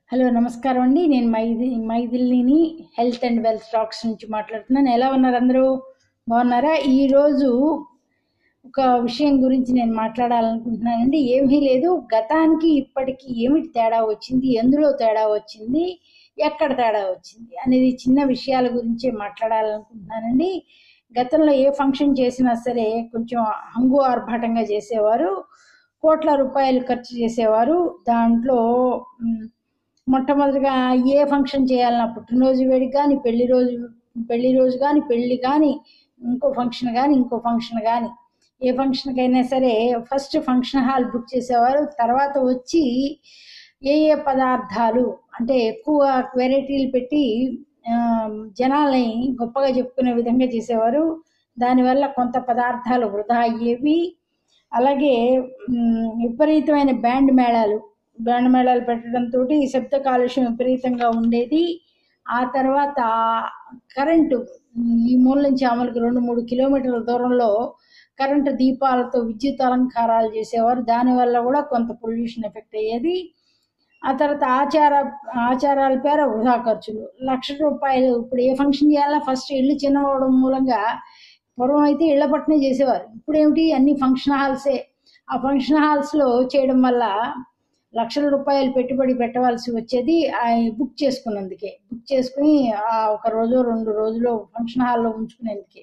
hello నమస్కారం అండి నేను మైది మైథిలిని హెల్త్ అండ్ వెల్త్ టాక్స్ నుంచి మాట్లాడుతున్నాను ఎలా ఉన్నారు అందరూ బాగున్నారా ఈరోజు ఒక విషయం గురించి నేను మాట్లాడాలనుకుంటున్నానండి ఏమీ లేదు గతానికి ఇప్పటికి ఏమిటి తేడా వచ్చింది ఎందులో తేడా వచ్చింది ఎక్కడ తేడా వచ్చింది అనేది చిన్న విషయాల గురించే మాట్లాడాలనుకుంటున్నానండి గతంలో ఏ ఫంక్షన్ చేసినా సరే కొంచెం హంగు ఆర్భాటంగా చేసేవారు కోట్ల రూపాయలు ఖర్చు చేసేవారు దాంట్లో మ్, మొట్టమొదటిగా ఏ ఫంక్షన్ చేయాలన్నా పుట్టినరోజు వేడికి కానీ పెళ్లి రోజు పెళ్లి రోజు కానీ పెళ్లి కానీ ఇంకో ఫంక్షన్ కానీ ఇంకో ఫంక్షన్ కానీ ఏ ఫంక్షన్కి అయినా సరే ఫస్ట్ ఫంక్షన్ హాల్ బుక్ చేసేవారు తర్వాత వచ్చి ఏ ఏ పదార్థాలు అంటే ఎక్కువ వెరైటీలు పెట్టి ఆ, జనాల్ని గొప్పగా చెప్పుకునే విధంగా చేసేవారు దానివల్ల కొంత పదార్థాలు వృధా అయ్యేవి అలాగే మ్, విపరీతమైన బ్యాండ్ మేళాలు బ్యాండ్ మేళాలు పెట్టడంతో శబ్ద కాలుష్యం విపరీతంగా ఉండేది ఆ తర్వాత కరెంటు మ్, ఈ మూల నుంచి అమలుకి రెండు మూడు కిలోమీటర్ల దూరంలో కరెంటు దీపాలతో విద్యుత్ అలంకారాలు చేసేవారు దానివల్ల కూడా కొంత పొల్యూషన్ ఎఫెక్ట్ అయ్యేది ఆ తర్వాత ఆచార ఆచారాల పేర వృధా ఖర్చులు లక్ష రూపాయలు ఇప్పుడు ఏ ఫంక్షన్ చేయాలన్నా ఫస్ట్ ఇల్లు చిన్నవడం మూలంగా పూర్వం అయితే ఇళ్ల పట్టునే చేసేవారు ఇప్పుడు ఏమిటి అన్ని ఫంక్షన్ హాల్సే ఆ ఫంక్షన్ హాల్స్లో చేయడం వల్ల లక్షల రూపాయలు పెట్టుబడి పెట్టవలసి వచ్చేది ఆ బుక్ చేసుకున్నందుకే బుక్ చేసుకుని ఆ ఒక రోజు రెండు రోజులు ఫంక్షన్ హాల్లో ఉంచుకునేందుకే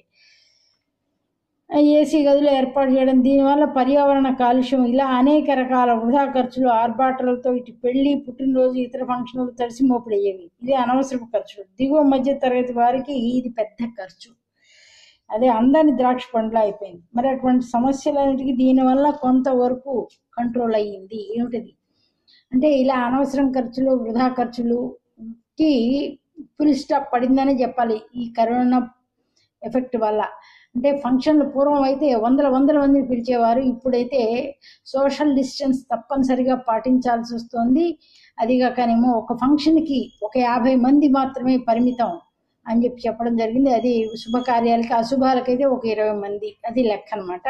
ఏసీ గదులు ఏర్పాటు చేయడం దీనివల్ల పర్యావరణ కాలుష్యం ఇలా అనేక రకాల వృధా ఖర్చులు ఆర్భాటాలతో ఇటు పెళ్లి పుట్టినరోజు ఇతర ఫంక్షన్లు తడిసి మోపుడయ్యేవి ఇది అనవసరపు ఖర్చులు దిగువ మధ్య తరగతి వారికి ఇది పెద్ద ఖర్చు అదే అందరిని ద్రాక్ష పండ్లు అయిపోయింది మరి అటువంటి సమస్యలన్నిటికీ దీనివల్ల కొంతవరకు కంట్రోల్ అయ్యింది ఏమిటిది అంటే ఇలా అనవసరం ఖర్చులు వృధా ఖర్చులుకి ఫుల్ స్టాప్ పడిందనే చెప్పాలి ఈ కరోనా ఎఫెక్ట్ వల్ల అంటే ఫంక్షన్లు పూర్వం అయితే వందల వందల మందిని పిలిచేవారు ఇప్పుడైతే సోషల్ డిస్టెన్స్ తప్పనిసరిగా పాటించాల్సి వస్తుంది అదిగాకనేమో ఒక ఫంక్షన్కి ఒక యాభై మంది మాత్రమే పరిమితం అని చెప్పి చెప్పడం జరిగింది అది శుభకార్యాలకి అశుభాలకైతే ఒక ఇరవై మంది అది లెక్క అనమాట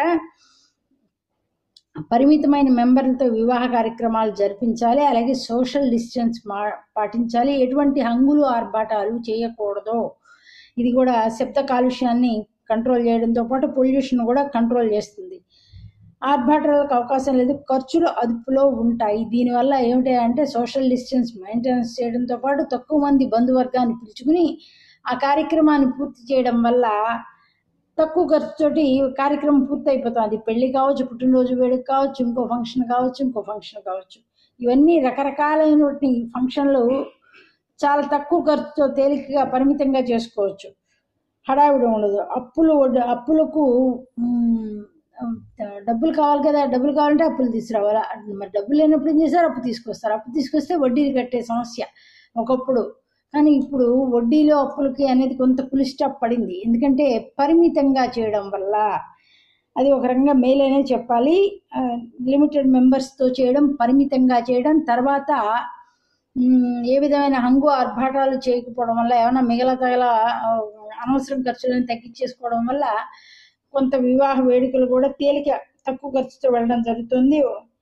పరిమితమైన మెంబర్లతో వివాహ కార్యక్రమాలు జరిపించాలి అలాగే సోషల్ డిస్టెన్స్ మా పాటించాలి ఎటువంటి హంగులు ఆర్భాటాలు చేయకూడదు ఇది కూడా శబ్ద కాలుష్యాన్ని కంట్రోల్ చేయడంతో పాటు పొల్యూషన్ కూడా కంట్రోల్ చేస్తుంది ఆర్భాటాలకు అవకాశం లేదు ఖర్చులు అదుపులో ఉంటాయి దీనివల్ల ఏమిటి అంటే సోషల్ డిస్టెన్స్ మెయింటెనెన్స్ చేయడంతో పాటు తక్కువ మంది బంధువర్గాన్ని పిలుచుకుని ఆ కార్యక్రమాన్ని పూర్తి చేయడం వల్ల తక్కువ ఖర్చుతోటి కార్యక్రమం పూర్తి అయిపోతుంది పెళ్లి కావచ్చు పుట్టినరోజు వేడుక కావచ్చు ఇంకో ఫంక్షన్ కావచ్చు ఇంకో ఫంక్షన్ కావచ్చు ఇవన్నీ రకరకాలైనటువంటి ఫంక్షన్లు చాలా తక్కువ ఖర్చుతో తేలికగా పరిమితంగా చేసుకోవచ్చు హడావిడి ఉండదు అప్పులు వడ్డ- అప్పులకు మ్, డబ్బులు కావాలి కదా డబ్బులు కావాలంటే అప్పులు తీసుకురావాలా మరి డబ్బులు లేనప్పుడు ఏం చేస్తారు అప్పు తీసుకొస్తారు అప్పు తీసుకొస్తే వడ్డీలు కట్టే సమస్య ఒకప్పుడు కానీ ఇప్పుడు వడ్డీలో అప్పులకి అనేది కొంత పులి స్టాప్ పడింది ఎందుకంటే పరిమితంగా చేయడం వల్ల అది ఒక రకంగా మేల్ అనే చెప్పాలి లిమిటెడ్ మెంబర్స్తో చేయడం పరిమితంగా చేయడం తర్వాత మ్, ఏ విధమైన హంగు ఆర్భాటాలు చేయకపోవడం వల్ల ఏమైనా మిగలతగల ఆ, అనవసరం ఖర్చులను తగ్గించేసుకోవడం వల్ల కొంత వివాహ వేడుకలు కూడా తేలిక తక్కువ ఖర్చుతో వెళ్ళడం జరుగుతుంది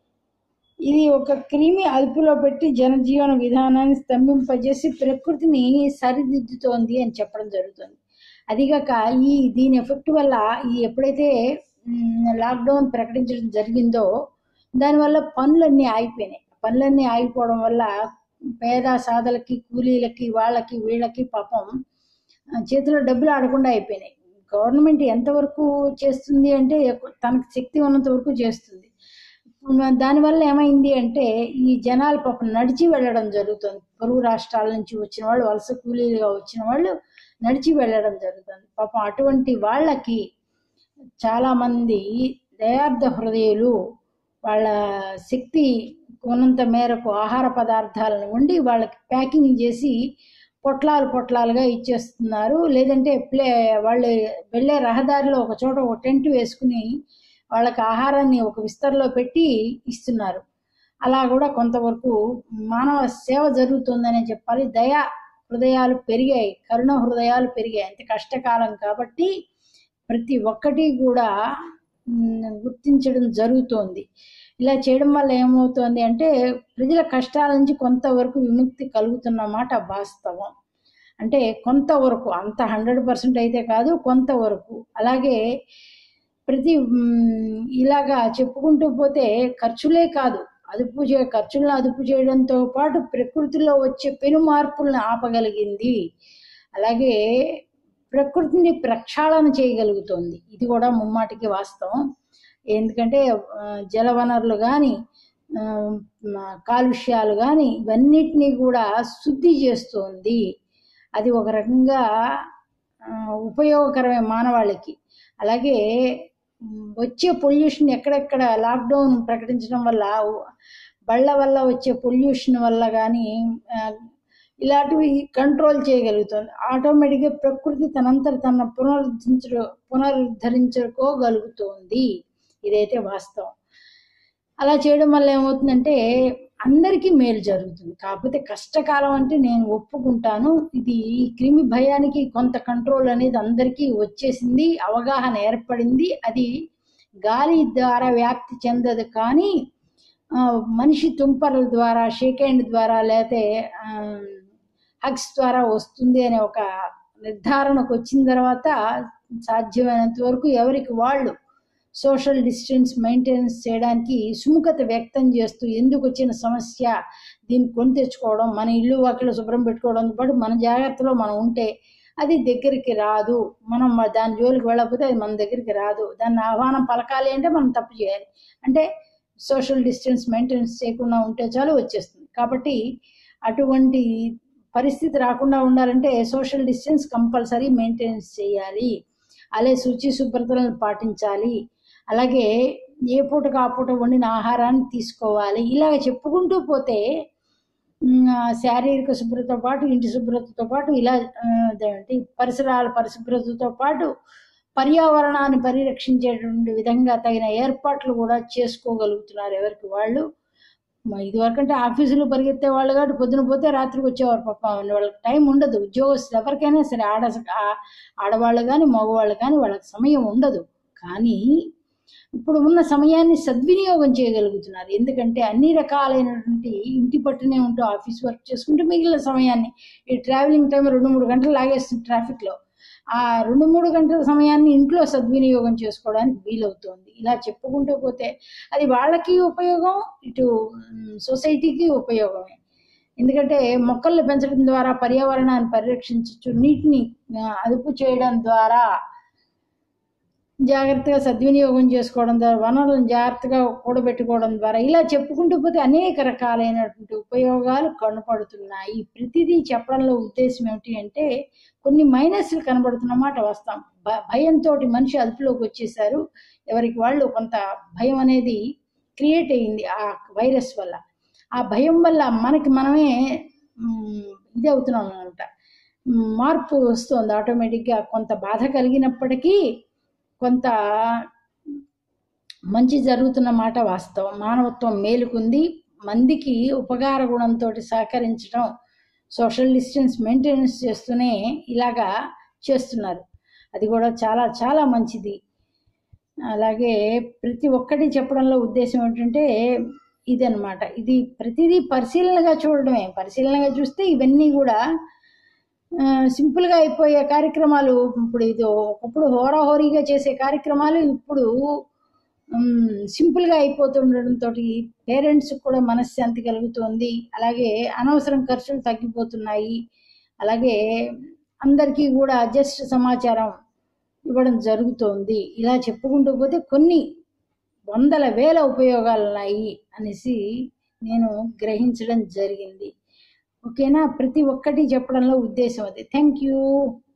ఇది ఒక క్రిమి అదుపులో పెట్టి జనజీవన విధానాన్ని స్తంభింపజేసి ప్రకృతిని సరిదిద్దుతోంది అని చెప్పడం జరుగుతుంది అదిగాక ఈ దీని ఎఫెక్ట్ వల్ల ఈ ఎప్పుడైతే మ్, లాక్డౌన్ ప్రకటించడం జరిగిందో దానివల్ల పనులన్నీ ఆగిపోయినాయి పనులన్నీ ఆగిపోవడం వల్ల పేద సాధలకి కూలీలకి వాళ్ళకి వీళ్ళకి పాపం ఆ, చేతిలో డబ్బులు ఆడకుండా అయిపోయినాయి గవర్నమెంట్ ఎంతవరకు చేస్తుంది అంటే తనకు శక్తి ఉన్నంత వరకు చేస్తుంది మ- దానివల్ల ఏమైంది అంటే ఈ జనాలు పాపం నడిచి వెళ్ళడం జరుగుతుంది పొరుగు రాష్ట్రాల నుంచి వచ్చిన వాళ్ళు వలస కూలీలుగా వచ్చిన వాళ్ళు నడిచి వెళ్ళడం జరుగుతుంది పాపం అటువంటి వాళ్ళకి చాలామంది దయార్థ హృదయులు వాళ్ళ శక్తి ఉన్నంత మేరకు ఆహార పదార్థాలను వండి వాళ్ళకి ప్యాకింగ్ చేసి పొట్లాలు పొట్లాలుగా ఇచ్చేస్తున్నారు లేదంటే ప్లే వాళ్ళు వెళ్ళే రహదారిలో ఒక చోట ఒక టెంట్ వేసుకుని వాళ్ళకి ఆహారాన్ని ఒక విస్తరలో పెట్టి ఇస్తున్నారు అలా కూడా కొంతవరకు మానవ సేవ జరుగుతుందనే చెప్పాలి దయా హృదయాలు పెరిగాయి కరుణ హృదయాలు పెరిగాయి అంత కష్టకాలం కాబట్టి ప్రతి ఒక్కటి కూడా మ్, గుర్తించడం జరుగుతోంది ఇలా చేయడం వల్ల ఏమవుతుంది అంటే ప్రజల కష్టాల నుంచి కొంతవరకు విముక్తి కలుగుతున్నమాట వాస్తవం అంటే కొంతవరకు అంత హండ్రెడ్ పర్సెంట్ అయితే కాదు కొంతవరకు అలాగే ప్రతి మ్, ఇలాగా చెప్పుకుంటూ పోతే ఖర్చులే కాదు అదుపు చే ఖర్చులను అదుపు చేయడంతో పాటు ప్రకృతిలో వచ్చే పెను మార్పులను ఆపగలిగింది అలాగే ప్రకృతిని ప్రక్షాళన చేయగలుగుతోంది ఇది కూడా ముమ్మాటికి వాస్తవం ఎందుకంటే ఆ, జలవనరులు కానీ కాలుష్యాలు కానీ ఇవన్నిటినీ కూడా శుద్ధి చేస్తుంది అది ఒక రకంగా ఆ, ఉపయోగకరమే మానవాళికి అలాగే మ్, వచ్చే పొల్యూషన్ ఎక్కడెక్కడ లాక్డౌన్ ప్రకటించడం వల్ల బళ్ళ వల్ల వచ్చే పొల్యూషన్ వల్ల కానీ ఇలాంటివి కంట్రోల్ చేయగలుగుతుంది ఆటోమేటిక్గా ప్రకృతి తనంతట తన పునరుద్ధరించ పునరుద్ధరించుకోగలుగుతోంది ఇదైతే వాస్తవం అలా చేయడం వల్ల ఏమవుతుందంటే అందరికీ మేలు జరుగుతుంది కాకపోతే కష్టకాలం అంటే నేను ఒప్పుకుంటాను ఇది ఈ క్రిమి భయానికి కొంత కంట్రోల్ అనేది అందరికీ వచ్చేసింది అవగాహన ఏర్పడింది అది గాలి ద్వారా వ్యాప్తి చెందదు కానీ ఆ, మనిషి తుంపర్ల ద్వారా షేక్ హ్యాండ్ ద్వారా లేకపోతే హగ్స్ ద్వారా వస్తుంది అనే ఒక నిర్ధారణకు వచ్చిన తర్వాత సాధ్యమైనంత వరకు ఎవరికి వాళ్ళు సోషల్ డిస్టెన్స్ మెయింటెనెన్స్ చేయడానికి సుముఖత వ్యక్తం చేస్తూ ఎందుకు వచ్చిన సమస్య దీన్ని కొని తెచ్చుకోవడం మన ఇల్లు వాకిలు శుభ్రం పెట్టుకోవడంతో పాటు మన జాగ్రత్తలో మనం ఉంటే అది దగ్గరికి రాదు మనం మ- దాని జోలికి వెళ్ళకపోతే అది మన దగ్గరికి రాదు దాన్ని ఆహ్వానం పలకాలి అంటే మనం తప్పు చేయాలి అంటే సోషల్ డిస్టెన్స్ మెయింటెనెన్స్ చేయకుండా ఉంటే చాలు వచ్చేస్తుంది కాబట్టి అటువంటి పరిస్థితి రాకుండా ఉండాలంటే సోషల్ డిస్టెన్స్ కంపల్సరీ మెయింటెనెన్స్ చేయాలి అలాగే శుచి శుభ్రతలను పాటించాలి అలాగే ఏ పూటకు ఆ పూట వండిన ఆహారాన్ని తీసుకోవాలి ఇలాగ చెప్పుకుంటూ పోతే ఉమ్, ఆ శారీరక శుభ్రతతో పాటు ఇంటి శుభ్రతతో పాటు ఇలా ఆ, అదేంటి పరిసరాల పరిశుభ్రతతో పాటు పర్యావరణాన్ని పరిరక్షించేటువంటి విధంగా తగిన ఏర్పాట్లు కూడా చేసుకోగలుగుతున్నారు ఎవరికి వాళ్ళు మ- ఇదివరకంటే ఆఫీసులు పరిగెత్తే వాళ్ళు కాబట్టి పొద్దున పోతే రాత్రికి వచ్చేవారు పాప వాళ్ళకి టైం ఉండదు ఉద్యోగస్తులు ఎవరికైనా సరే ఆడ ఆ- ఆడవాళ్ళు కానీ మగవాళ్ళు కానీ వాళ్ళకి సమయం ఉండదు కానీ ఇప్పుడు ఉన్న సమయాన్ని సద్వినియోగం చేయగలుగుతున్నారు ఎందుకంటే అన్ని రకాలైనటువంటి ఇంటి పట్టునే ఉంటూ ఆఫీస్ వర్క్ చేసుకుంటూ మిగిలిన సమయాన్ని ఈ ట్రావెలింగ్ టైం రెండు మూడు గంటలు లాగేస్తుంది ట్రాఫిక్లో ఆ రెండు మూడు గంటల సమయాన్ని ఇంట్లో సద్వినియోగం చేసుకోవడానికి వీలవుతోంది ఇలా చెప్పుకుంటూ పోతే అది వాళ్ళకి ఉపయోగం ఇటు మ్, సొసైటీకి ఉపయోగమే ఎందుకంటే మొక్కల్ని పెంచడం ద్వారా పర్యావరణాన్ని పరిరక్షించవచ్చు నీటిని ఆ, అదుపు చేయడం ద్వారా జాగ్రత్తగా సద్వినియోగం చేసుకోవడం ద్వారా వనరులను జాగ్రత్తగా కూడబెట్టుకోవడం ద్వారా ఇలా చెప్పుకుంటూ పోతే అనేక రకాలైనటువంటి ఉపయోగాలు కనపడుతున్నాయి ప్రతిదీ చెప్పడంలో ఉద్దేశం ఏమిటి అంటే కొన్ని మైనస్లు కనబడుతున్నమాట వాస్తవం భ- భయంతో మనిషి అదుపులోకి వచ్చేసారు ఎవరికి వాళ్ళు కొంత భయం అనేది క్రియేట్ అయ్యింది ఆ వైరస్ వల్ల ఆ భయం వల్ల మనకి మనమే మ్, ఇది అవుతున్నాం అనమాట మార్పు వస్తుంది ఆటోమేటిక్గా కొంత బాధ కలిగినప్పటికీ కొంత మంచి జరుగుతున్న మాట వాస్తవం మానవత్వం మేలుకుంది మందికి ఉపకార గుణంతో సహకరించడం సోషల్ డిస్టెన్స్ మెయింటెనెన్స్ చేస్తూనే ఇలాగా చేస్తున్నారు అది కూడా చాలా చాలా మంచిది అలాగే ప్రతి ఒక్కటి చెప్పడంలో ఉద్దేశం ఏంటంటే ఇదన్నమాట ఇది ప్రతిదీ పరిశీలనగా చూడడమే పరిశీలనగా చూస్తే ఇవన్నీ కూడా ఆ, సింపుల్గా అయిపోయే కార్యక్రమాలు ఇప్పుడు ఇది ఒకప్పుడు హోరాహోరీగా చేసే కార్యక్రమాలు ఇప్పుడు ఉమ్, సింపుల్గా అయిపోతుండడంతో పేరెంట్స్ కూడా మనశ్శాంతి కలుగుతుంది అలాగే అనవసరం ఖర్చులు తగ్గిపోతున్నాయి అలాగే అందరికీ కూడా జస్ట్ సమాచారం ఇవ్వడం జరుగుతోంది ఇలా చెప్పుకుంటూ పోతే కొన్ని వందల వేల ఉపయోగాలు ఉన్నాయి అనేసి నేను గ్రహించడం జరిగింది ఓకేనా ప్రతి ఒక్కటి చెప్పడంలో ఉద్దేశం అది థ్యాంక్ యూ